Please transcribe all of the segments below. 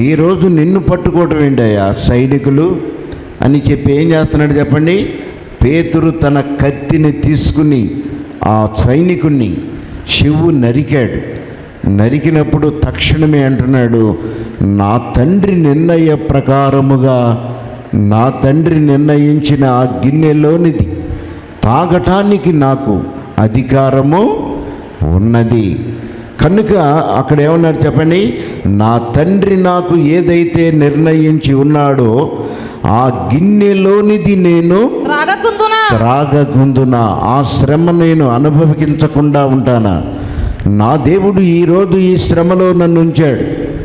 ఈరోజు నిన్ను పట్టుకోవటం ఏంటయ్యా సైనికులు అని చెప్పి ఏం చేస్తున్నాడు చెప్పండి పేతురు తన కత్తిని తీసుకుని ఆ సైనికుణ్ణి చెవు నరికాడు నరికినప్పుడు తక్షణమే అంటున్నాడు నా తండ్రి నిర్ణయ ప్రకారముగా నా తండ్రి నిర్ణయించిన ఆ గిన్నెలోనిది తాగటానికి నాకు అధికారము ఉన్నది కనుక అక్కడ ఏమన్నారు చెప్పండి నా తండ్రి నాకు ఏదైతే నిర్ణయించి ఉన్నాడో ఆ గిన్నెలోనిది నేను త్రాగకుందునా త్రాగకుందున ఆ శ్రమ నేను అనుభవించకుండా ఉంటానా నా దేవుడు ఈరోజు ఈ శ్రమలో నన్ను ఉంచాడు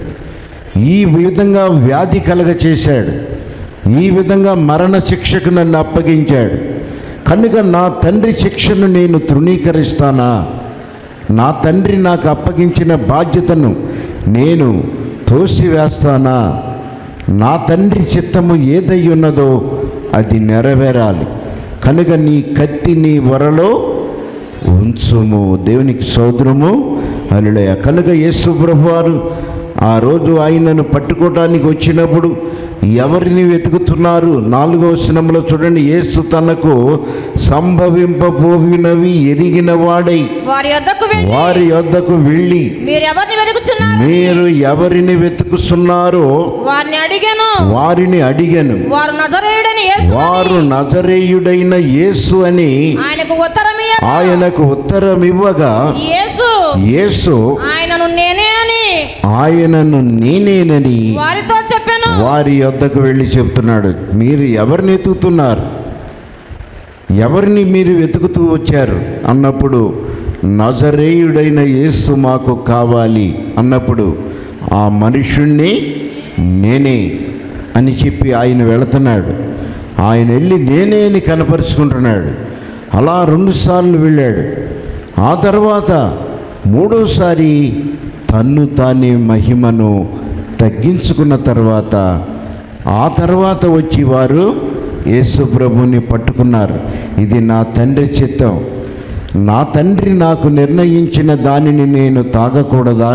ఈ విధంగా వ్యాధి కలగ చేశాడు ఈ విధంగా మరణ శిక్షకు నన్ను అప్పగించాడు కనుక నా తండ్రి శిక్షను నేను తృణీకరిస్తానా నా తండ్రి నాకు అప్పగించిన బాధ్యతను నేను తోసివేస్తానా నా తండ్రి చిత్తము ఏదై ఉన్నదో అది నెరవేరాలి కనుక నీ కత్తి నీ వరలో ఉంచుము దేవునికి సోదరము అలుడయ కనుక యేసు ప్రభు వారు ఆ రోజు ఆయనను పట్టుకోవటానికి వచ్చినప్పుడు ఎవరిని వెతుకుతున్నారు నాలుగవ వచనంలో చూడండి యేసు తనకు సంభవింపబోవినవి ఎరిగిన వాడై వారి యొద్దకు వెళ్ళి వారి యొద్దకు వెళ్ళి మీరు ఎవరిని వెతుకుచున్నారు మీరు ఎవరిని వెతుకుతున్నారో వారిని అడిగాను వారిని అడిగాను వారు నజరేయుడని యేసు వారు నజరేయుడైన యేసు అని ఆయనకు ఉత్తరమియ ఆయనకు ఉత్తరం ఇవ్వగా యేసు యేసు ఆయనను నేనే అని ఆయనను నేనేనని వారితో చెప్పాను వారి యొద్దకు వెళ్ళి చెప్తున్నాడు మీరు ఎవరిని ఎతుకుతున్నారు ఎవరిని మీరు వెతుకుతూ వచ్చారు అన్నప్పుడు నజరేయుడైన యేసు మాకు కావాలి అన్నప్పుడు ఆ మనుషుణ్ణి నేనే అని చెప్పి ఆయన వెళుతున్నాడు ఆయన వెళ్ళి నేనే అని కనపరుచుకుంటున్నాడు అలా రెండుసార్లు వెళ్ళాడు ఆ తర్వాత మూడోసారి తన్ను తానే మహిమను తగ్గించుకున్న తర్వాత ఆ తర్వాత వచ్చి వారు యేసు ప్రభుని పట్టుకున్నారు ఇది నా తండ్రి చిత్తం నా తండ్రి నాకు నిర్ణయించిన దానిని నేను తాగకూడదా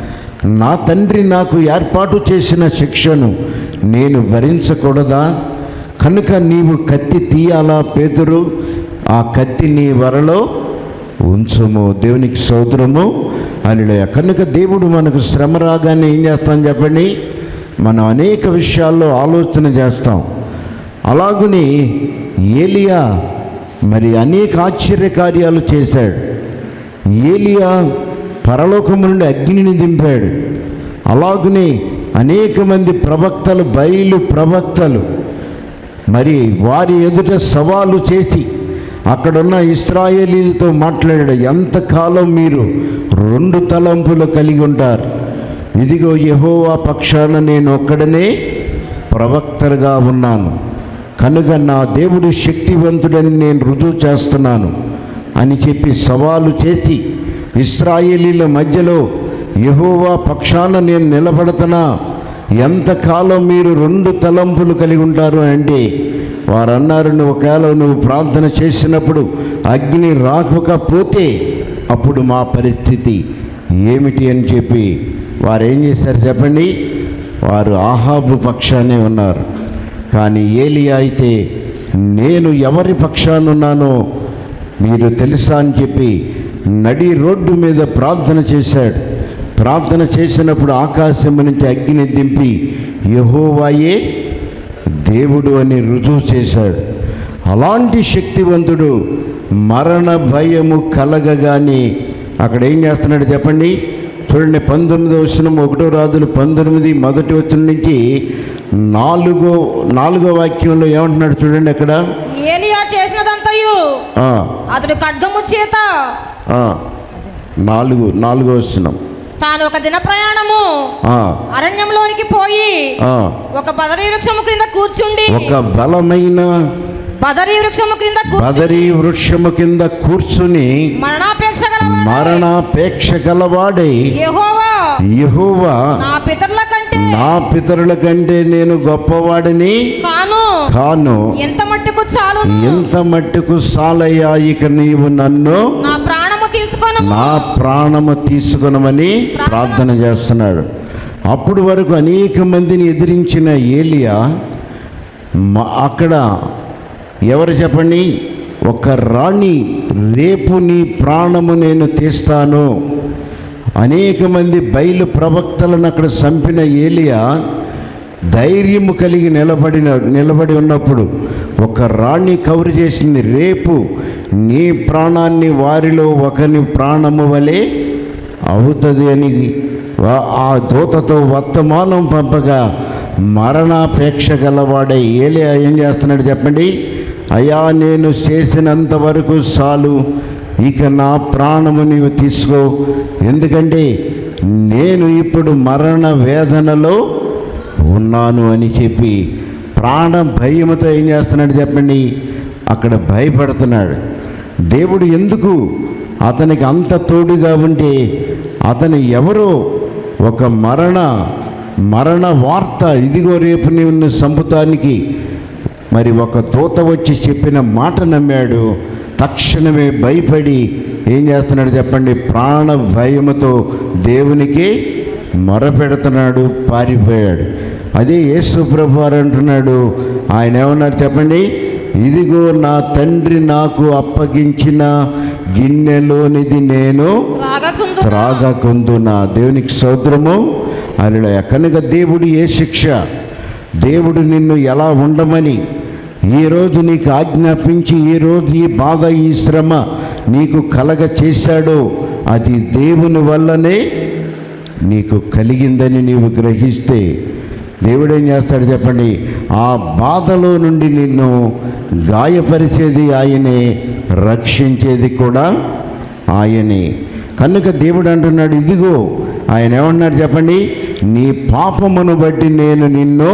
నా తండ్రి నాకు ఏర్పాటు చేసిన శిక్షను నేను భరించకూడదా కనుక నీవు కత్తి తీయాలా పేతురు ఆ కత్తి నీ వరలో ఉంచుము దేవునికి సోదరము అనిలయ కనుక దేవుడు మనకు శ్రమ రాగానే ఏం చేస్తాం చెప్పండి మనం అనేక విషయాల్లో ఆలోచన చేస్తాం అలాగుని ఏలియా మరి అనేక ఆశ్చర్య కార్యాలు చేశాడు ఏలియా పరలోకము నుండి అగ్నిని దింపాడు అలాగునే అనేక మంది ప్రవక్తలు బయలు ప్రవక్తలు మరి వారి ఎదుట సవాలు చేసి అక్కడున్న ఇస్రాయేలీలతో మాట్లాడాడు ఎంతకాలం మీరు రెండు తలంపులు కలిగి ఉంటారు ఇదిగో యెహోవా పక్షాన నేను ఒక్కడనే ప్రవక్తగా ఉన్నాను కనుక నా దేవుడు శక్తివంతుడని నేను రుజువు చేస్తున్నాను అని చెప్పి సవాలు చేసి ఇస్రాయేలీల మధ్యలో యెహోవా పక్షాన నేను నిలబడుతున్నా ఎంతకాలం మీరు రెండు తలంపులు కలిగి ఉంటారు అంటే వారు అన్నారు నువ్వు ఒకవేళ నువ్వు ప్రార్థన చేసినప్పుడు అగ్ని రాకపోతే అప్పుడు మా పరిస్థితి ఏమిటి అని చెప్పి వారు ఏం చేశారు చెప్పండి వారు ఆహాబు పక్షానే ఉన్నారు కానీ ఏలియా అయితే నేను ఎవరి పక్షానున్నానో మీరు తెలుసా అని చెప్పి నడి రోడ్డు మీద ప్రార్థన చేశాడు ప్రార్థన చేసినప్పుడు ఆకాశం నుంచి అగ్ని దింపి యహోవాయే దేవుడు అని రుజువు చేశాడు అలాంటి శక్తివంతుడు మరణ భయము కలగగానే అక్కడ ఏం చేస్తున్నాడు చెప్పండి చూడండి పంతొమ్మిదో వచనం ఒకటో రాజులు పంతొమ్మిది మొదటి వచ్చిన నుంచి నాలుగో నాలుగో వాక్యంలో ఏమంటున్నాడు చూడండి అక్కడ ఏలియా చేసినదంతయు ఆ, అతడు ఖడ్గము చేత ఆ, నాలుగు నాలుగో వచనం తాను ఒక దిన ప్రయాణము ఆ, అరణ్యంలోనికి పోయి ఆ, ఒక బదరీ వృక్షము క్రింద కూర్చుండి ఒక బలమైన బదరీ వృక్షము క్రింద కూర్చుండి బదరీ వృక్షము కింద కూర్చుని మరణాపేక్ష గలవాడు మరణాపేక్ష గలవాడై యెహోవా యెహోవా నా పితరుల కంటే నా పితరుల కంటే నేను గొప్పవాడిని కాను కాను ఎంత మట్టుకు చాలు ఎంత మట్టుకు సాలయ్యా ఇక నీవు నన్ను నా ప్రాణము తీసుకొను నా ప్రాణము తీసుకునమని ప్రార్థన చేస్తున్నాడు అప్పుడు వరకు అనేక మందిని ఎదిరించిన ఏలియా మ- అక్కడ ఎవరు చెప్పండి ఒక రాణి రేపు నీ ప్రాణము నేను తీస్తాను అనేక మంది బయలు ప్రవక్తలను అక్కడ చంపిన ఏలియా ధైర్యము కలిగి నిలబడిన నిలబడి ఉన్నప్పుడు ఒక రాణి కవరు చేసింది రేపు నీ ప్రాణాన్ని వారిలో ఒకని ప్రాణము వలె అవుతుంది అని వా- ఆ దూతతో వర్తమానం పంపగా మరణాపేక్ష గలవాడే ఏలియా ఏం చేస్తున్నాడు చెప్పండి అయ్యా నేను చేసినంత వరకు చాలు ఇక నా ప్రాణము నీవు తీసుకో ఎందుకంటే నేను ఇప్పుడు మరణ వేదనలో ఉన్నాను అని చెప్పి ప్రాణ భయముతో ఏం చేస్తున్నాడు చెప్పండి అక్కడ భయపడుతున్నాడు దేవుడు ఎందుకు అతనికి అంత తోడుగా ఉంటే అతను ఎవరో ఒక మరణ మరణ వార్త ఇదిగో రేపు నిన్ను చంపుతానికి మరి ఒక దూత వచ్చి చెప్పిన మాట నమ్మాడు తక్షణమే భయపడి ఏం చేస్తున్నాడు చెప్పండి ప్రాణ భయముతో దేవునికి మొరపెడుతున్నాడు పారిపోయాడు అదే యేసు ప్రభు వారు అంటున్నాడు ఆయన ఏమన్నారు చెప్పండి ఇదిగో నా తండ్రి నాకు అప్పగించిన గిన్నెలోనిది నేను త్రాగకుందు త్రాగకుందు నా దేవునికి సౌద్రము అలా కనుక దేవుడు ఏ శిక్ష దేవుడు నిన్ను ఎలా ఉండమని ఈరోజు నీకు ఆజ్ఞాపించి ఈరోజు ఈ బాధ ఈ శ్రమ నీకు కలగ చేశాడో అది దేవుని వల్లనే నీకు కలిగిందని నీవు గ్రహిస్తే దేవుడు ఏం చేస్తాడు చెప్పండి ఆ బాధలో నుండి నిన్ను గాయపరిచేది ఆయనే రక్షించేది కూడా ఆయనే కనుక దేవుడు అంటున్నాడు ఇదిగో ఆయన ఏమన్నాడు చెప్పండి నీ పాపమును బట్టి నేను నిన్ను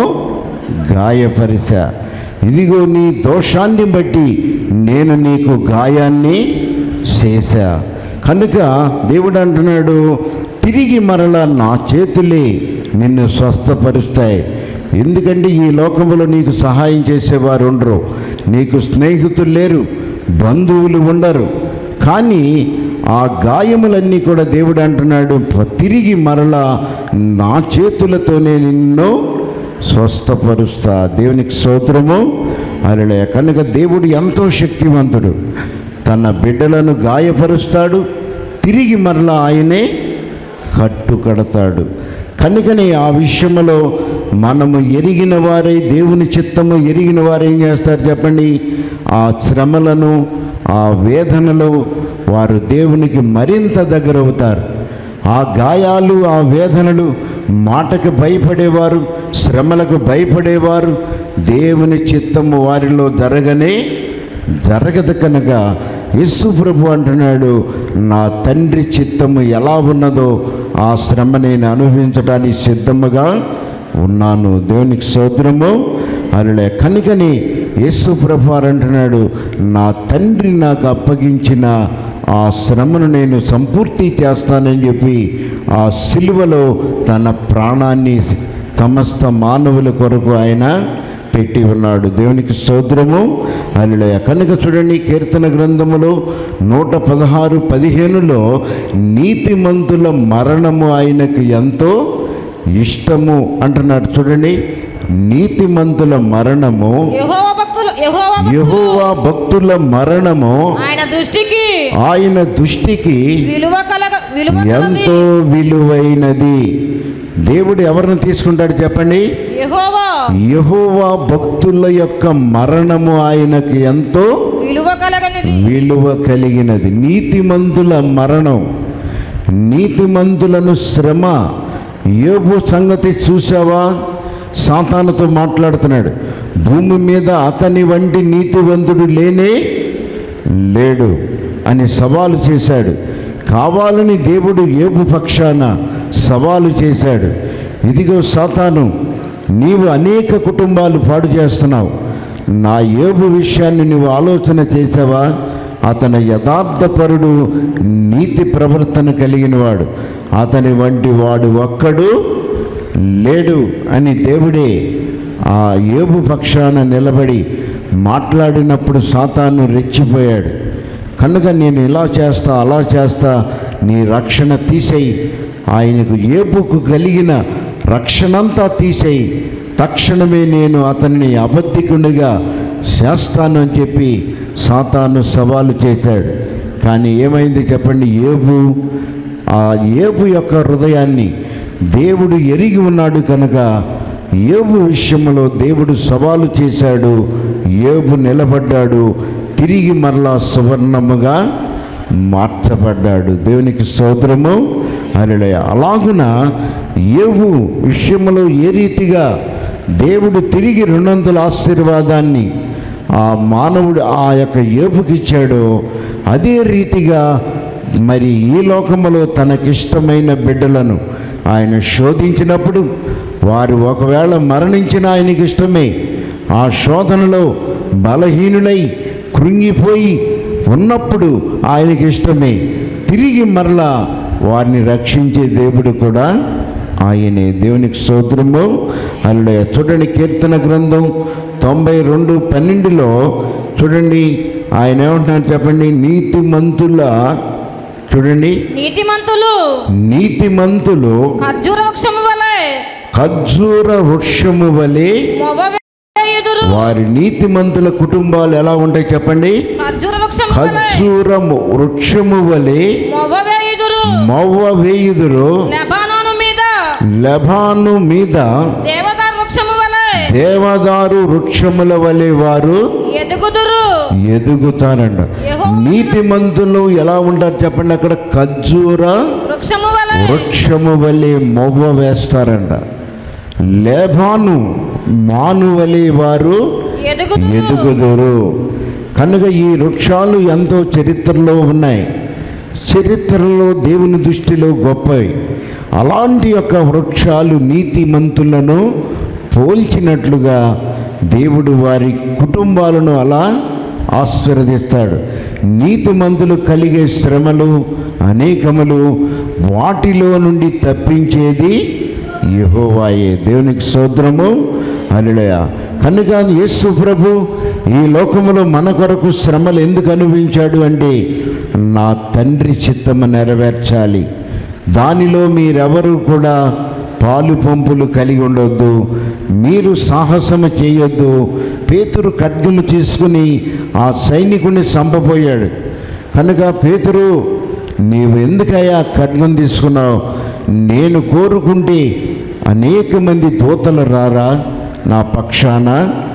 గాయపరిచా ఇదిగో నీ దోషాన్ని బట్టి నేను నీకు గాయాన్ని చేశా కనుక దేవుడు అంటున్నాడు తిరిగి మరలా నా చేతులే నిన్ను స్వస్థపరుస్తాయి ఎందుకంటే ఈ లోకంలో నీకు సహాయం చేసేవారు ఉండరు నీకు స్నేహితులు లేరు బంధువులు ఉండరు కానీ ఆ గాయములన్నీ కూడా దేవుడు అంటున్నాడు "ప- తిరిగి మరలా నా చేతులతోనే నిన్ను స్వస్థపరుస్తా దేవునికి స్తోత్రము అరలే కనుక దేవుడు ఎంతో శక్తివంతుడు తన బిడ్డలను గాయపరుస్తాడు తిరిగి మరలా ఆయనే కట్టు కడతాడు కనుకనే ఆ విషయంలో మనము ఎరిగిన వారై దేవుని చిత్తము ఎరిగిన వారు ఏం చేస్తారు చెప్పండి ఆ శ్రమలను ఆ వేదనలు వారు దేవునికి మరింత దగ్గరవుతారు ఆ గాయాలు ఆ వేదనలు మాటకు భయపడేవారు శ్రమలకు భయపడేవారు దేవుని చిత్తము వారిలో జరగనే జరగదు కనుక యేసు ప్రభు అంటున్నాడు నా తండ్రి చిత్తము ఎలా ఉన్నదో ఆ శ్రమ నేను అనుభవించడానికి సిద్ధముగా ఉన్నాను దేవునికి సోదరము అలా కనుకని యేసు ప్రభు వారు అంటున్నాడు నా తండ్రి నాకు అప్పగించిన ఆ శ్రమను నేను సంపూర్తి చేస్తానని చెప్పి ఆ సిలువలో తన ప్రాణాన్ని సమస్త మానవుల కొరకు ఆయన పెట్టి ఉన్నాడు దేవునికి స్తోత్రము అనిలయ కనుక చూడండి కీర్తన గ్రంథములో నూట పదహారు పదిహేనులో నీతిమంతుల మరణము ఆయనకు ఎంతో ఇష్టము అంటున్నాడు చూడండి నీతిమంతుల మరణము యెహోవా భక్తులు యెహోవా భక్తులు యెహోవా భక్తుల మరణము ఆయన దృష్టికి ఆయన దృష్టికి విలువ కలగ విలువ కలది. ఎంతో విలువైనది దేవుడు ఎవరిని తీసుకుంటాడు చెప్పండి యెహోవా యహోవా భక్తుల యొక్క మరణము ఆయనకు ఎంతో విలువ కలగనిది విలువ కలిగినది నీతిమంతుల మరణం నీతిమంతులను శ్రమ యోబు సంగతి చూసావా సాతానుతో మాట్లాడుతున్నాడు భూమి మీద అతని వంటి నీతివంతుడు లేనే లేడు అని సవాలు చేశాడు కావాలని దేవుడు ఏబు పక్షాన సవాలు చేశాడు ఇదిగో సాతాను నీవు అనేక కుటుంబాలు పాడు చేస్తున్నావు నా ఏబు విషయాన్ని నువ్వు ఆలోచన చేసావా అతను యథార్థపరుడు నీతి ప్రవర్తన కలిగినవాడు అతని వంటి వాడు ఒక్కడు లేడు అని దేవుడే ఆ ఏబు పక్షాన నిలబడి మాట్లాడినప్పుడు సాతాను రెచ్చిపోయాడు కనుక నేను ఇలా చేస్తా అలా చేస్తా నీ రక్షణ తీసేయి ఆయనకు ఏపుకు కలిగిన రక్షణంతా తీసేయి తక్షణమే నేను అతన్ని అబద్ధికునిగా చేస్తాను అని చెప్పి సాతాను సవాలు చేశాడు కానీ ఏమైంది చెప్పండి ఏబు ఆ ఏబు యొక్క హృదయాన్ని దేవుడు ఎరిగి ఉన్నాడు కనుక ఏబు విషయంలో దేవుడు సవాలు చేశాడు ఏబు నిలబడ్డాడు తిరిగి మరలా సువర్ణముగా మార్చబడ్డాడు దేవునికి స్తోత్రము హల్లెలూయా అలాగున ఏవు విషయంలో ఏ రీతిగా దేవుడు తిరిగి రెండొందల ఆశీర్వాదాన్ని ఆ మానవుడు ఆ యొక్క ఏపుకిచ్చాడో అదే రీతిగా మరి ఈ లోకములో తనకిష్టమైన బిడ్డలను ఆయన శోధించినప్పుడు వారు ఒకవేళ మరణించిన ఆయనకి ఇష్టమే ఆ శోధనలో బలహీనులై కృంగిపోయి ఉన్నప్పుడు ఆయనకి ఇష్టమే తిరిగి మరలా వారిని రక్షించే దేవుడు కూడా ఆయనే దేవునికి స్తోత్రము అల్లుడే చూడండి కీర్తన గ్రంథం తొంభై రెండు పన్నెండులో చూడండి ఆయన ఏమంటున్నారు చెప్పండి నీతిమంతుల చూడండి నీతిమంతులు నీతిమంతులు ఖర్జూర వృక్షము వలె ఖర్జూర వృక్షము వలె మొబవేయుదురు వారి నీతిమంతుల కుటుంబాలు ఎలా ఉంటాయి చెప్పండి ఖర్జూర వృక్షము వలె ఖర్జూరము వృక్షము వలె మొబవేయుదురు మవ్వ వేయుదురు లెబానోను మీద లెబాను మీద దేవదారు వృక్షము వలె దేవదారు వృక్షముల వలె వారు ఎదుగుదురు ఎదుగుతారంట యెహోవా నీతిమంతులు ఎలా ఉంటారు చెప్పండి అక్కడ ఖర్జూర వృక్షము వలె వృక్షము వలె మొవ్వ వేస్తారంట లేబాను మాను వలె వారు ఎదుగుదురు ఎదుగుదురు కనుక ఈ వృక్షాలు ఎంతో చరిత్రలో ఉన్నాయి చరిత్రలో దేవుని దృష్టిలో గొప్పవి అలాంటి యొక్క వృక్షాలు నీతిమంతులను పోల్చినట్లుగా దేవుడు వారి కుటుంబాలను అలా ఆశీర్వదిస్తాడు నీతిమంతులు కలిగే శ్రమలు అనేకములు వాటిలో నుండి తప్పించేది యెహోవాయే దేవునికి సోద్రము అల్లుడయ కనుక యేసు ప్రభు ఈ లోకములో మన కొరకు శ్రమలు ఎందుకు అనుభవించాడు అంటే నా తండ్రి చిత్తము నెరవేర్చాలి దానిలో మీరెవరు కూడా పాలు పంపులు కలిగి ఉండొద్దు మీరు సాహసము చేయొద్దు పేతురు ఖడ్గము తీసుకుని ఆ సైనికుని చంపబోయాడు కనుక పేతురు నీవు ఎందుకయ్యా ఖడ్గం తీసుకున్నావు నేను కోరుకుంటే అనేక మంది దూతలు రారా నా పక్షాన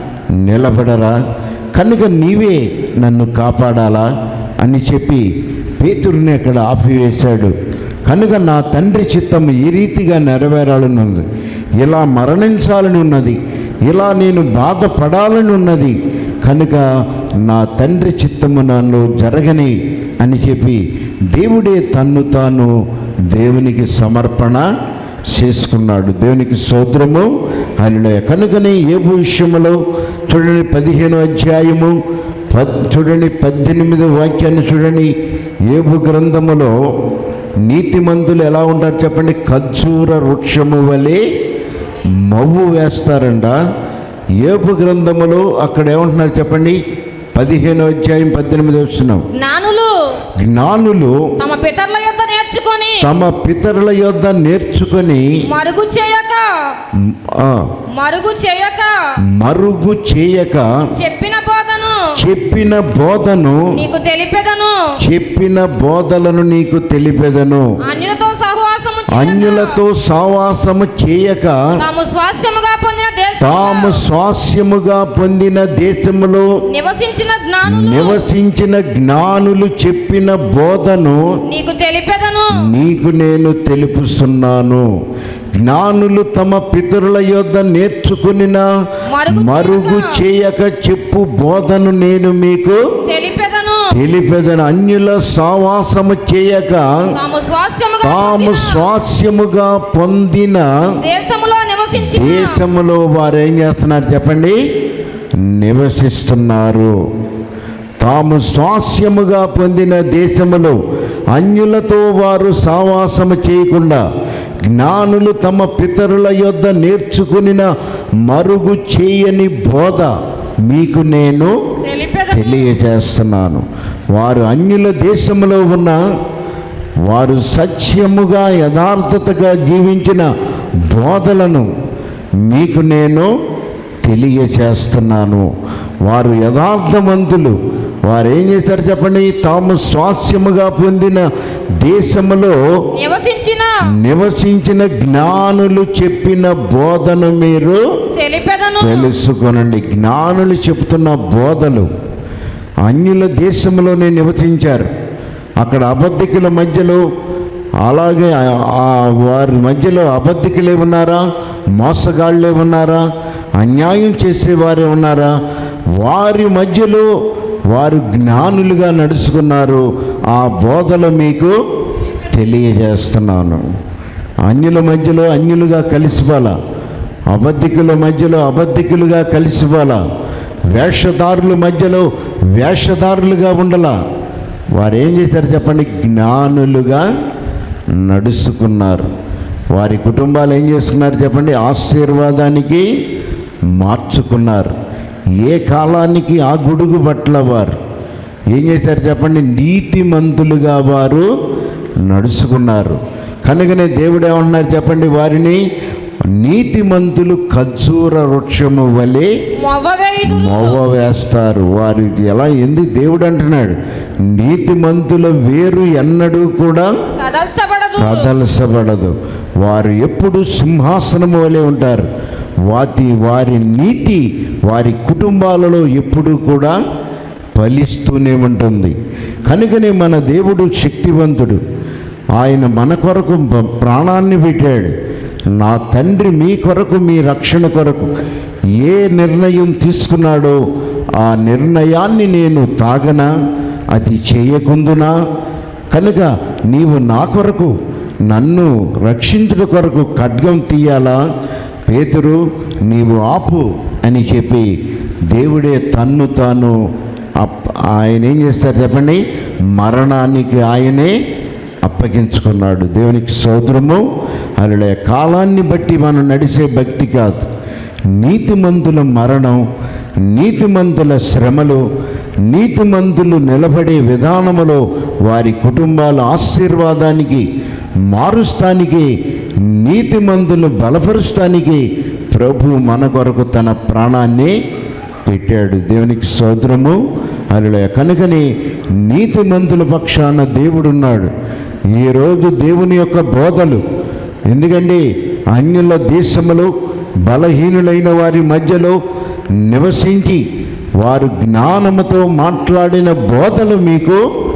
నిలబడరా కనుక నీవే నన్ను కాపాడాలా అని చెప్పి పేతురుని అక్కడ ఆపివేశాడు కనుక నా తండ్రి చిత్తం ఈ రీతిగా నెరవేరాలని ఉంది ఇలా మరణించాలని ఉన్నది ఇలా నేను బాధపడాలని ఉన్నది కనుక నా తండ్రి చిత్తము నన్ను జరగని అని చెప్పి దేవుడే తన్ను తాను దేవునికి సమర్పణ చేసుకున్నాడు దేవునికి సోద్రము అల్లుడే కనుకనే ఏబు విషయంలో చూడండి పదిహేను అధ్యాయము పద్ చూడండి పద్దెనిమిది వాక్యాన్ని చూడండి ఏబు గ్రంథములో నీతిమంతులు ఎలా ఉంటారు చెప్పండి ఖర్జూర వృక్షము వలె మవ్వు వేస్తారంట ఏబు గ్రంథములో అక్కడ ఏమంటున్నారు చెప్పండి పదిహేను అధ్యాయం పద్దెనిమిది వస్తున్నాం జ్ఞానులు జ్ఞానులు తమ పితరుల యొద్ద నేర్చుకొని తమ పితరుల యొద్ద నేర్చుకొని మరుగు చేయక ఆ, మరుగు చేయక మరుగు చేయక చెప్పిన బోధను చెప్పిన బోధను నీకు తెలిపెదను చెప్పిన బోధలను నీకు తెలిపెదను అన్యులతో సహవాసము చేయక, అన్యులతో సావాసము చేయక తాము స్వాస్యముగా పొందిన తాము దేశం స్వాస్యముగా పొందిన దేశములో నివసించిన జ్ఞానులు నివసించిన జ్ఞానులు చెప్పిన బోధను నీకు తెలిపెదను నీకు నేను తెలుపుస్తున్నాను జ్ఞానులు తమ పితరుల యొద్ద నేర్చుకునిన మరుగు మరుగు చేయక చెప్పు బోధను నేను మీకు తెలిపెదను తెలిపెదను అన్యుల సావాసము చేయక తాము స్వాస్యముగా తాము పొందిన స్వాస్యముగా పొందిన దేశములో నివసించిన దేశములో వారు ఏం చేస్తున్నారు చెప్పండి నివసిస్తున్నారు తాము స్వాస్యముగా పొందిన దేశములో అన్యులతో వారు సావాసము చేయకుండా జ్ఞానులు తమ పితరుల యొద్ద నేర్చుకునిన మరుగు చేయని బోధ మీకు నేను తెలిపెదను తెలియజేస్తున్నాను వారు అన్యుల దేశంలో ఉన్న వారు సత్యముగా యథార్థతగా జీవించిన బోధలను మీకు నేను తెలియచేస్తున్నాను వారు యథార్థవంతులు వారు ఏం చేశారు చెప్పండి తాము స్వాస్యముగా పొందిన దేశములో నివసించిన నివసించిన జ్ఞానులు చెప్పిన బోధను మీరు తెలిపెదను తెలుసుకొనండి జ్ఞానులు చెప్తున్న బోధలు అన్యుల దేశంలోనే నివసించారు అక్కడ అబద్ధికుల మధ్యలో అలాగే ఆ- ఆ వారి మధ్యలో అబద్ధికులే ఉన్నారా మోసగాళ్ళే ఉన్నారా అన్యాయం చేసేవారే ఉన్నారా వారి మధ్యలో వారు జ్ఞానులుగా నడుచుకున్నారు ఆ బోధలు మీకు తెలియజేస్తున్నాను అన్యుల మధ్యలో అన్యులుగా కలిసిపోలా అబద్ధికుల మధ్యలో అబద్ధికులుగా కలిసిపోలా వేషధారుల మధ్యలో వేషధారులుగా ఉండలా వారు ఏం చేశారు చెప్పండి జ్ఞానులుగా నడుచుకున్నారు వారి కుటుంబాలు ఏం చేస్తున్నారు చెప్పండి ఆశీర్వాదానికి మార్చుకున్నారు ఏ కాలానికి ఆ గుడుగు పట్ల వారు ఏం చేశారు చెప్పండి నీతిమంతులుగా వారు నడుచుకున్నారు కనుకనే దేవుడు ఏమన్నారు చెప్పండి వారిని నీతిమంతులు ఖర్జూర వృక్షము వలె మొవ్వవేయుదురు మొవ్వ వేస్తారు వారు ఎలా ఎందుకు దేవుడు అంటున్నాడు నీతిమంతుల వేరు ఎన్నడూ కూడా కదల్చబడదు కదలసబడదు వారు ఎప్పుడు సింహాసనం వలె ఉంటారు వాటి వారి నీతి వారి కుటుంబాలలో ఎప్పుడూ కూడా ఫలిస్తూనే ఉంటుంది కనుకనే మన దేవుడు శక్తివంతుడు ఆయన మన కొరకు ప- ప్రాణాన్ని పెట్టాడు నా తండ్రి మీ కొరకు మీ రక్షణ కొరకు ఏ నిర్ణయం తీసుకున్నాడో ఆ నిర్ణయాన్ని నేను తాగనా అది చేయకుందునా కనుక నీవు నా కొరకు నన్ను రక్షించుట కొరకు ఖడ్గం తీయాలా పేతురు నీవు ఆపు అని చెప్పి దేవుడే తన్ను తాను అప్ ఆయన ఏం చేస్తారు చెప్పండి మరణానికి ఆయనే అప్పగించుకున్నాడు దేవునికి సోదరము అలా కాలాన్ని బట్టి మనం నడిచే భక్తి కాదు నీతిమంతుల మరణం నీతిమంతుల శ్రమలు నీతిమంతులు నిలబడే విధానములో వారి కుటుంబాల ఆశీర్వాదానికి మారుస్తానికి నీతిమంతులు బలపరుస్తానికి ప్రభు మన కొరకు తన ప్రాణాన్ని పెట్టాడు దేవునికి సోదరము అలా కనుకని నీతిమంతుల పక్షాన దేవుడున్నాడు ఈరోజు దేవుని యొక్క బోధలు ఎందుకంటే అన్యుల దేశములో బలహీనులైన వారి మధ్యలో నివసించి వారు జ్ఞానముతో మాట్లాడిన బోధలు మీకు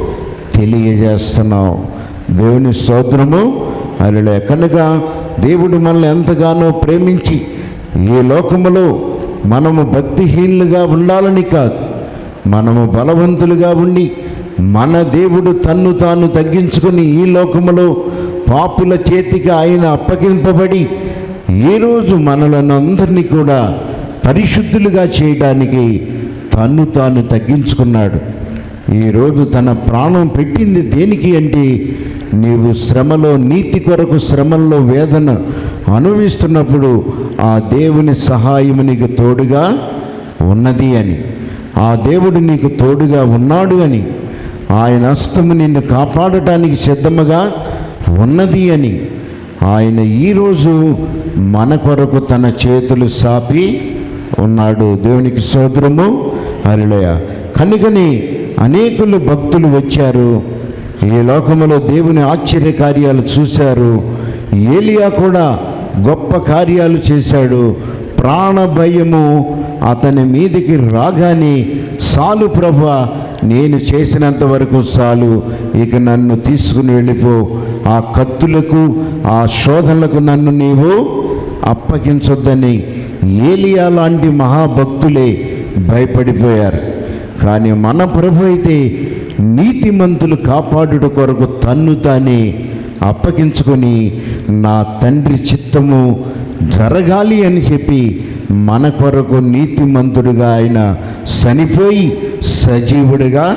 తెలియజేస్తున్నాం దేవుని స్తోత్రము అలా కనుక దేవుడు మనల్ని ఎంతగానో ప్రేమించి ఈ లోకములో మనము భక్తిహీనులుగా ఉండాలని కాదు మనము బలవంతులుగా ఉండి మన దేవుడు తన్ను తాను తగ్గించుకుని ఈ లోకములో పాపుల చేతికి ఆయన అప్పగింపబడి ఈరోజు మనలను అందరినీ కూడా పరిశుద్ధులుగా చేయడానికి తన్ను తాను తగ్గించుకున్నాడు ఈరోజు తన ప్రాణం పెట్టింది దేనికి అంటే నీవు శ్రమలో నీతి కొరకు శ్రమల్లో వేదన అనుభవిస్తున్నప్పుడు ఆ దేవుని సహాయము నీకు తోడుగా ఉన్నది అని ఆ దేవుడు నీకు తోడుగా ఉన్నాడు అని ఆయన హస్తము నిన్ను కాపాడటానికి సిద్ధముగా ఉన్నది అని ఆయన ఈరోజు మన కొరకు తన చేతులు సాపి ఉన్నాడు దేవునికి సోదరము హరిలయ కనుకని అనేకులు భక్తులు వచ్చారు ఈ లోకములో దేవుని ఆశ్చర్య కార్యాలు చూశారు ఏలియా కూడా గొప్ప కార్యాలు చేశాడు ప్రాణ భయము అతని మీదికి రాగానే సాలు ప్రభ నేను చేసినంత వరకు చాలు ఇక నన్ను తీసుకుని వెళ్ళిపో ఆ కత్తులకు ఆ శోధనలకు నన్ను నీవు అప్పగించొద్దని ఏలియా లాంటి మహాభక్తులే భయపడిపోయారు కానీ మన ప్రభు అయితే నీతిమంతులు కాపాడుట కొరకు తన్ను తానే అప్పగించుకొని నా తండ్రి చిత్తము జరగాలి అని చెప్పి మన కొరకు నీతిమంతుడుగా ఆయన చనిపోయి సజీవుడిగా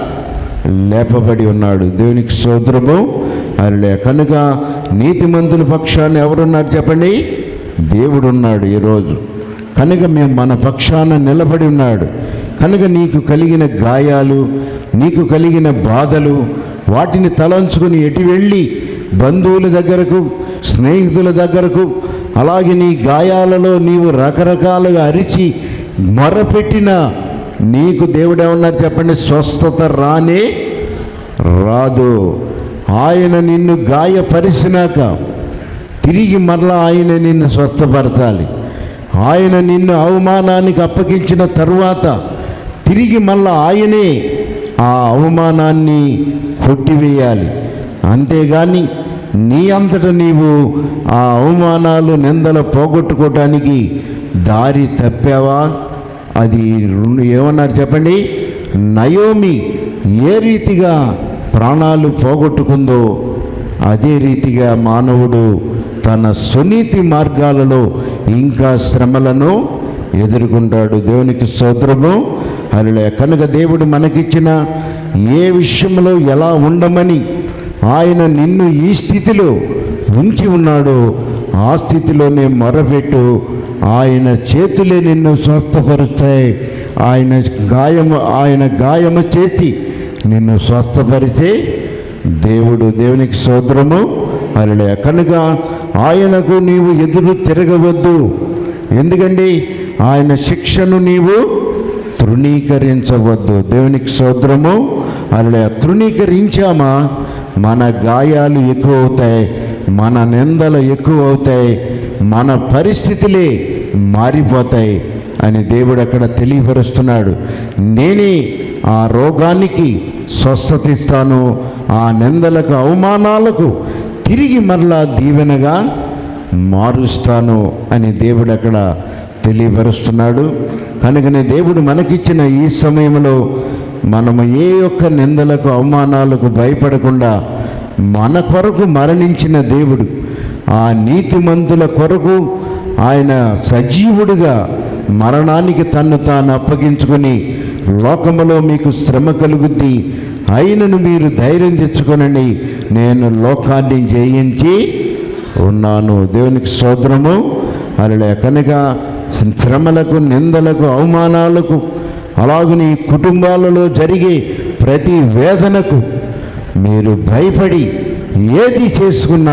లేపబడి ఉన్నాడు దేవునికి సోదరము అరలే కనుక నీతిమంతుల పక్షాన్ని ఎవరున్నారు చెప్పండి దేవుడున్నాడు ఈరోజు కనుక మేము మన పక్షాన నిలబడి ఉన్నాడు కనుక నీకు కలిగిన గాయాలు నీకు కలిగిన బాధలు వాటిని తలంచుకుని ఎటు వెళ్ళి బంధువుల దగ్గరకు స్నేహితుల దగ్గరకు అలాగే నీ గాయాలలో నీవు రకరకాలుగా అరిచి మొరపెట్టిన నీకు దేవుడు ఏమన్నారు చెప్పండి స్వస్థత రానే రాదు ఆయన నిన్ను గాయపరిచినాక తిరిగి మరలా ఆయన నిన్ను స్వస్థపరచాలి ఆయన నిన్ను అవమానానికి అప్పగించిన తరువాత తిరిగి మళ్ళా ఆయనే ఆ అవమానాన్ని కొట్టివేయాలి అంతేగాని నీ అంతట నీవు ఆ అవమానాలు నిందలు పోగొట్టుకోవటానికి దారి తప్పావా అది రెండు- ఏమన్నారు చెప్పండి నయోమి ఏ రీతిగా ప్రాణాలు పోగొట్టుకుందో అదే రీతిగా మానవుడు తన సునీతి మార్గాలలో ఇంకా శ్రమలను ఎదుర్కొంటాడు దేవునికి స్తోత్రము అలా కనుక దేవుడు మనకిచ్చిన ఏ విషయంలో ఎలా ఉండమని ఆయన నిన్ను ఈ స్థితిలో ఉంచి ఉన్నాడో ఆ స్థితిలోనే మొరపెట్టు ఆయన చేతులే నిన్ను స్వస్థపరుస్తాయి ఆయన గాయము ఆయన గాయము చేసి నిన్ను స్వస్థపరిచే దేవుడు దేవునికి సోదరము అలలే కనుక ఆయనకు నీవు ఎదురు తిరగవద్దు ఎందుకండి ఆయన శిక్షను నీవు తృణీకరించవద్దు దేవునికి సోదరము అలా తృణీకరించామా మన గాయాలు ఎక్కువ అవుతాయి మన నిందలు ఎక్కువ అవుతాయి మన పరిస్థితులే మారిపోతాయి అని దేవుడు అక్కడ తెలియపరుస్తున్నాడు నేనే ఆ రోగానికి స్వస్థత ఇస్తాను ఆ నిందలకు అవమానాలకు తిరిగి మరలా దీవెనగా మారుస్తాను అని దేవుడు అక్కడ తెలియపరుస్తున్నాడు కనుకనే దేవుడు మనకిచ్చిన ఈ సమయంలో మనము ఏ యొక్క నిందలకు అవమానాలకు భయపడకుండా మన కొరకు మరణించిన దేవుడు ఆ నీతిమంతుల కొరకు ఆయన సజీవుడిగా మరణానికి తన్ను తాను అప్పగించుకొని లోకములో మీకు శ్రమ కలుగుద్ది అయినను మీరు ధైర్యం తెచ్చుకొనండి నేను లోకాన్ని జయించి ఉన్నాను దేవునికి స్తోత్రము అలా కనుక శ్రమలకు నిందలకు అవమానాలకు అలాగని కుటుంబాలలో జరిగే ప్రతి వేదనకు మీరు భయపడి ఏది చేసుకున్నా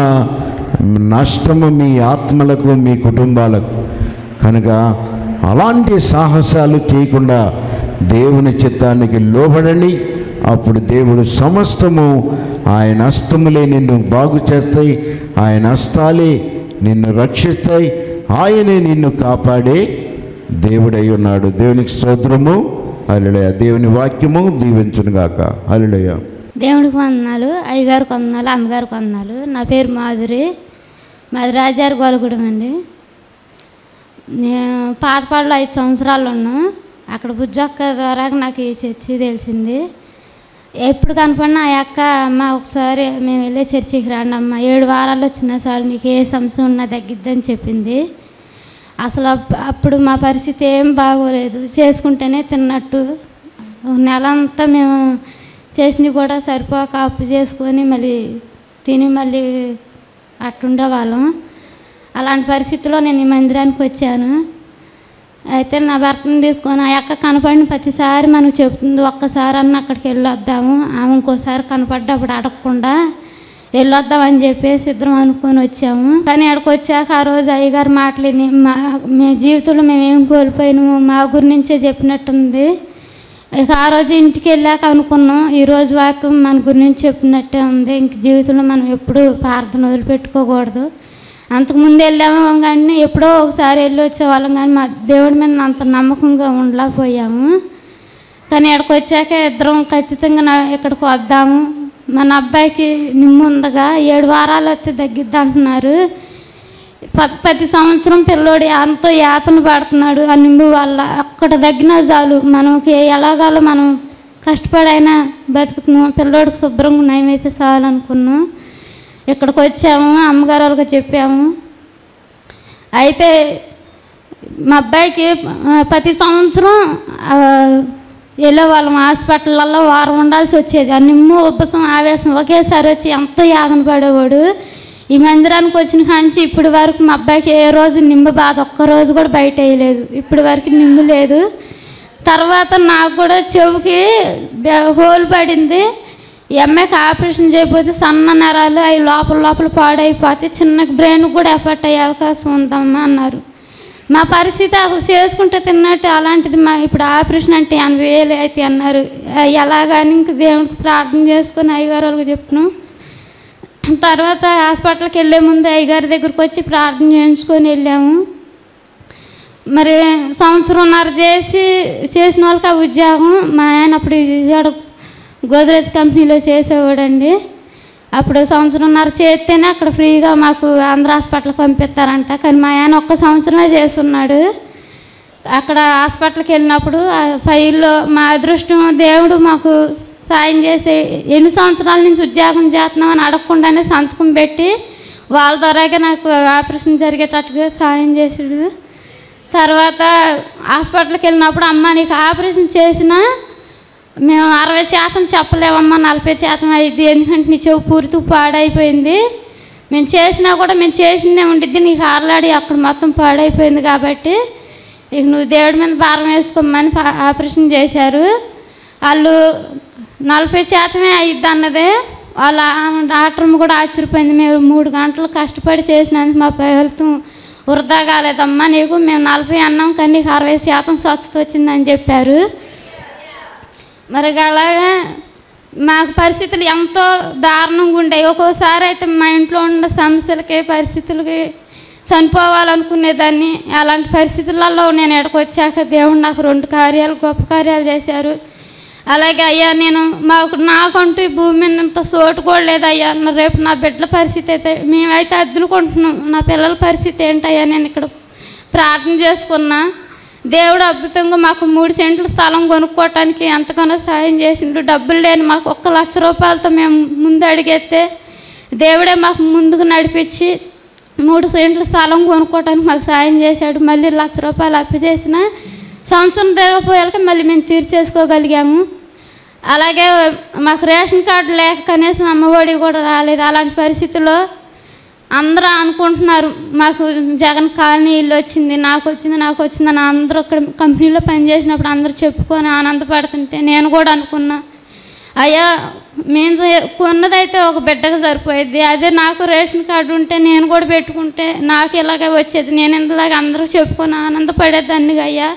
నష్టము మీ ఆత్మలకు మీ కుటుంబాలకు కనుక అలాంటి సాహసాలు చేయకుండా దేవుని చిత్తానికి లోబడండి అప్పుడు దేవుడు సమస్తము ఆయన హస్తములే నిన్ను బాగు చేస్తాయి ఆయన హస్తాలే నిన్ను రక్షిస్తాయి ఆయనే నిన్ను కాపాడే దేవుడై ఉన్నాడు దేవునికి స్తోత్రము అల్లుడయ దేవుని వాక్యము దీవించునుగాక అల్లుడయ దేవుడికి వందనాలు అయ్యగారికి వందనాలు అమ్మగారికి వందనాలు నా పేరు మాధురి మాది రాజారి గోలగూడెం అండి నేను పాతపాడులో ఐదు సంవత్సరాలు ఉన్నాం అక్కడ బుజ్జొక్క ద్వారా నాకు ఈ చర్చి తెలిసింది ఎప్పుడు కనపడినా ఆ అక్క అమ్మ ఒకసారి మేము వెళ్ళే చర్చికి రండి అమ్మ ఏడు వారాలు వచ్చినా చాలు నీకు ఏ సమస్య ఉన్నా తగ్గిద్దని చెప్పింది అసలు అప్- అప్పుడు మా పరిస్థితి ఏం బాగోలేదు చేసుకుంటేనే తిన్నట్టు నెల అంతా మేము చేసినవి కూడా సరిపోక అప్పు చేసుకొని మళ్ళీ తిని మళ్ళీ అట్టుండే వాళ్ళం అలాంటి పరిస్థితిలో నేను ఈ మందిరానికి వచ్చాను అయితే నా భర్తను తీసుకొని ఆ అక్క కనపడిన ప్రతిసారి మనకు చెప్తుంది ఒక్కసారి అన్న అక్కడికి వెళ్ళొద్దాము ఆమె ఇంకోసారి కనపడ్డప్పుడు అడగకుండా వెళ్ళొద్దామని చెప్పేసి ఇద్దరం అనుకొని వచ్చాము కానీ అక్కడికి వచ్చాక ఆ రోజు అయ్యగారు మాటలని మా మీ జీవితంలో మేము ఏం కోల్పోయినాము మా గురించే చెప్పినట్టుంది ఇక ఆ రోజు ఇంటికి వెళ్ళాక అనుకున్నాం ఈ రోజు వాక్యం మన గురించి చెప్పినట్టే ఉంది ఇంక జీవితంలో మనం ఎప్పుడు ప్రార్థన వదిలిపెట్టుకోకూడదు అంతకుముందు వెళ్ళాము కానీ ఎప్పుడో ఒకసారి వెళ్ళి వచ్చేవాళ్ళం కానీ మా దేవుడి మీద అంత నమ్మకంగా ఉండలేకపోయాము కానీ ఇక్కడికి వచ్చాక ఇద్దరం ఖచ్చితంగా నా- ఇక్కడికి వద్దాము మన అబ్బాయికి నిమ్ము ఉందగా ఏడు వారాలు వస్తే తగ్గిద్ది అంటున్నారు ప- ప్రతి సంవత్సరం పిల్లోడు ఎంతో యాతన పడుతున్నాడు ఆ నింబు వల్ల అక్కడ తగ్గినా చాలు మనకి ఎలాగాలో మనం కష్టపడైనా బతుకుతున్నాం పిల్లోడికి శుభ్రంగా నయమైతే చాలు అనుకున్నాం ఇక్కడికి వచ్చాము అమ్మగారు వాళ్ళకి చెప్పాము అయితే మా అబ్బాయికి ఆ, ప్రతి సంవత్సరం ఆ, వెళ్ళే వాళ్ళం హాస్పిటల్లో వారం ఉండాల్సి వచ్చేది ఆ నిమ్ము ఉబ్బసం ఆవేశం ఒకేసారి వచ్చి ఎంతో యాదన పడేవాడు ఈ మందిరానికి వచ్చిన కాంచి ఇప్పటి వరకు మా అబ్బాయికి ఏ రోజు నిమ్ము బాధ ఒక్క రోజు కూడా బయట వేయలేదు ఇప్పటి వరకు నిమ్ము లేదు తర్వాత నాకు కూడా చెవుకి బె- హోల్ పడింది ఈ అమ్మాయికి ఆపరేషన్ చేయకపోతే సన్న నరాలు అవి లోపల లోపల పాడైపోతే చిన్న బ్రెయిన్ కూడా ఎఫెక్ట్ అయ్యే అవకాశం ఉందమ్మా అన్నారు మా పరిస్థితి అసలు చేసుకుంటే తిన్నట్టు అలాంటిది మా ఇప్పుడు ఆపరేషన్ అంటే ఎనభై వేలు అయితే అన్నారు ఆ, ఎలాగని ఇంక దేవుడికి ప్రార్థన చేసుకొని అయ్యగారు వాళ్ళకి చెప్తున్నాం తర్వాత హాస్పిటల్కి వెళ్ళే ముందు అయ్యగారి దగ్గరికి వచ్చి ప్రార్థన చేయించుకొని వెళ్ళాము మరి సంవత్సరంన్నర చేసి చేసిన వాళ్ళకి ఆ ఉద్యోగం మా ఆయన అప్పుడు విజయవాడ గోద్రేజ్ కంపెనీలో చేసేవాడండి అప్పుడు సంవత్సరంన్నర చేస్తేనే అక్కడ ఫ్రీగా మాకు ఆంధ్ర హాస్పిటల్కి పంపిస్తారంట కానీ మా ఆయన ఒక్క సంవత్సరమే చేస్తున్నాడు అక్కడ హాస్పిటల్కి వెళ్ళినప్పుడు ఆ ఫైల్లో మా అదృష్టం దేవుడు మాకు సాయం చేసి ఎన్ని సంవత్సరాల నుంచి ఉద్యోగం చేస్తున్నామని అడగకుండానే సంతకం పెట్టి వాళ్ళ ద్వారాగా నాకు ఆపరేషన్ జరిగేటట్టుగా సాయం చేసాడు తర్వాత హాస్పిటల్కి వెళ్ళినప్పుడు అమ్మ నీకు ఆపరేషన్ చేసినా మేము అరవై శాతం చెప్పలేమమ్మా నలభై శాతం అయింది ఎందుకంటే నీ చెవు పూర్తిగా పాడైపోయింది మేము చేసినా కూడా మేము చేసిందే ఉండిద్ది నీకు ఆరలాడి అక్కడ మొత్తం పాడైపోయింది కాబట్టి ఇక నువ్వు దేవుడి మీద భారం వేసుకోమని పా- ఆపరేషన్ చేశారు వాళ్ళు నలభై శాతమే అయ్యిద్ది అన్నదే వాళ్ళ డాక్టర్ కూడా ఆశ్చర్యపోయింది మేము మూడు గంటలు కష్టపడి చేసినందుకు మా ఫలితం వృధా కాలేదమ్మా నీకు మేము నలభై అన్నాం కానీ నీకు అరవై శాతం స్వస్థత వచ్చిందని చెప్పారు మరి అలాగా మాకు పరిస్థితులు ఎంతో దారుణంగా ఉండేవి ఒక్కోసారి అయితే మా ఇంట్లో ఉన్న సమస్యలకి పరిస్థితులకి చనిపోవాలనుకునేదాన్ని అలాంటి పరిస్థితులలో నేను ఎక్కడికి వచ్చాక దేవుడు నాకు రెండు కార్యాలు గొప్ప కార్యాలు చేశారు అలాగే అయ్యా నేను మాకు నాకంటూ ఈ భూమి మీద ఇంత సోటు కూడా లేదు అయ్యా నా రేపు నా బిడ్డల పరిస్థితి అయితే మేమైతే అద్దులుకుంటున్నాం నా పిల్లల పరిస్థితి ఏంటయ్యా నేను ఇక్కడ ప్రార్థన చేసుకున్నా దేవుడు అద్భుతంగా మాకు మూడు సెంట్ల స్థలం కొనుక్కోవటానికి ఎంతగానో సాయం చేసిండు డబ్బులు లేని మాకు ఒక్క లక్ష రూపాయలతో మేము ముందు అడిగేస్తే దేవుడే మాకు ముందుకు నడిపించి మూడు సెంట్ల స్థలం కొనుక్కోవటానికి మాకు సాయం చేశాడు మళ్ళీ లక్ష రూపాయలు అప్పు చేసిన సంవత్సరం తిరగపోయాక మళ్ళీ మేము తీర్చేసుకోగలిగాము అలాగే మాకు రేషన్ కార్డు లేక కనీసం అమ్మఒడి కూడా రాలేదు అలాంటి పరిస్థితుల్లో అందరూ అనుకుంటున్నారు మాకు జగన్ కాలనీ ఇల్లు వచ్చింది నాకు వచ్చింది నాకు వచ్చింది అని అందరూ ఇక్కడ కంపెనీలో పనిచేసినప్పుడు అందరూ చెప్పుకొని ఆనందపడుతుంటే నేను కూడా అనుకున్నా అయ్యా మేము చే- కొన్నదైతే ఒక బిడ్డకు సరిపోయేది అదే నాకు రేషన్ కార్డు ఉంటే నేను కూడా పెట్టుకుంటే నాకు ఇలాగే వచ్చేది నేను ఇంతలాగా అందరూ చెప్పుకొని ఆనందపడేదాన్ని అయ్యా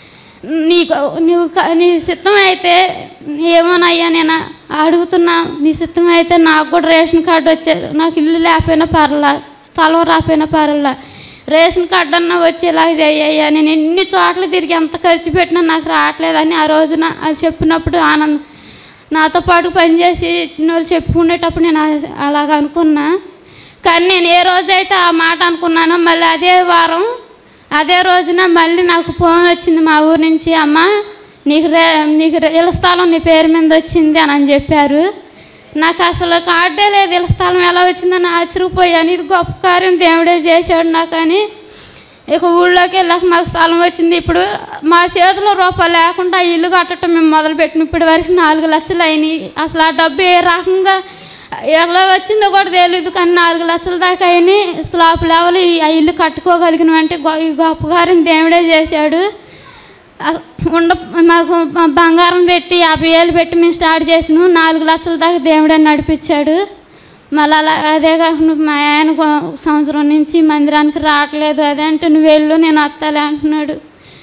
నీకు నువ్వు క- నీ సిద్ధం అయితే ఏమోనయ్యా నేను అడుగుతున్నా నీ సిద్ధం అయితే నాకు కూడా రేషన్ కార్డు వచ్చేది నాకు ఇల్లు లేకపోయినా పర్లా స్థలం రాకపోయినా పర్లా రేషన్ కార్డు అన్నా వచ్చేలాగా చెయ్యయ్యా నేను ఎన్ని చోట్ల తిరిగి ఎంత ఖర్చు పెట్టినా నాకు రావట్లేదని ఆ రోజున అది చెప్పినప్పుడు ఆనందం నాతో పాటు పనిచేసి వాళ్ళు చెప్పుకునేటప్పుడు నేను అ- అలాగ అనుకున్నా కానీ నేను ఏ రోజైతే ఆ మాట అనుకున్నానో మళ్ళీ అదే వారం అదే రోజున మళ్ళీ నాకు ఫోన్ వచ్చింది మా ఊరు నుంచి అమ్మ నీకు రే నీకు రే- ఇళ్ళ స్థలం నీ పేరు మీద వచ్చింది అని అని చెప్పారు నాకు అసలు కార్డే లేదు ఇళ్ళ స్థలం ఎలా వచ్చిందని ఆశ్చర్యపోయాను ఇది గొప్ప కార్యం దేవుడే చేశాడు నాకు అని ఇక ఊళ్ళోకి వెళ్ళాక మాకు స్థలం వచ్చింది ఇప్పుడు మా చేతిలో రూపాయలు లేకుండా ఆ ఇల్లు కట్టడం మేము మొదలుపెట్టిన ఇప్పటి వరకు నాలుగు లక్షలు అయినాయి అసలు ఆ డబ్బు ఏ రకంగా ఎలా వచ్చిందో కూడా తెలియదు కానీ నాలుగు లక్షల దాకా అయినాయి స్లాబ్ లెవెల్ ఈ- ఆ ఇల్లు కట్టుకోగలిగిన అంటే ఈ గొప్ప కార్యం దేవుడే చేశాడు అస- ఉండ మాకు బ- బంగారం పెట్టి యాభై వేలు పెట్టి మేము స్టార్ట్ చేసినాం నాలుగు లక్షల దాకా దేవుడే నడిపించాడు మళ్ళీ అలా అదే కాకుండా మా ఆయన కొ- సంవత్సరం నుంచి మందిరానికి రావట్లేదు అదే అంటే నువ్వు వెళ్ళు నేను వస్తాలే అంటున్నాడు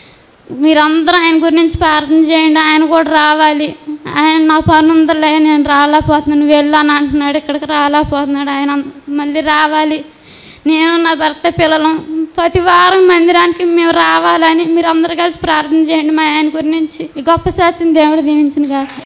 మీరందరూ ఆయన గురించి ప్రార్థన చేయండి ఆయన కూడా రావాలి ఆయన నా పని ఉందిలే నేను రాలేకపోతున్నాను నువ్వు వెళ్ళు అని అంటున్నాడు ఇక్కడికి రాలేకపోతున్నాడు ఆయన మళ్ళీ రావాలి నేను నా భర్త పిల్లలు ప్రతి వారం మందిరానికి మేము రావాలని మీరు అందరు కలిసి ప్రార్థన చేయండి మా ఆయన గురించి ఈ గొప్ప సాక్ష్యం దేవుడు దీవించిన కాక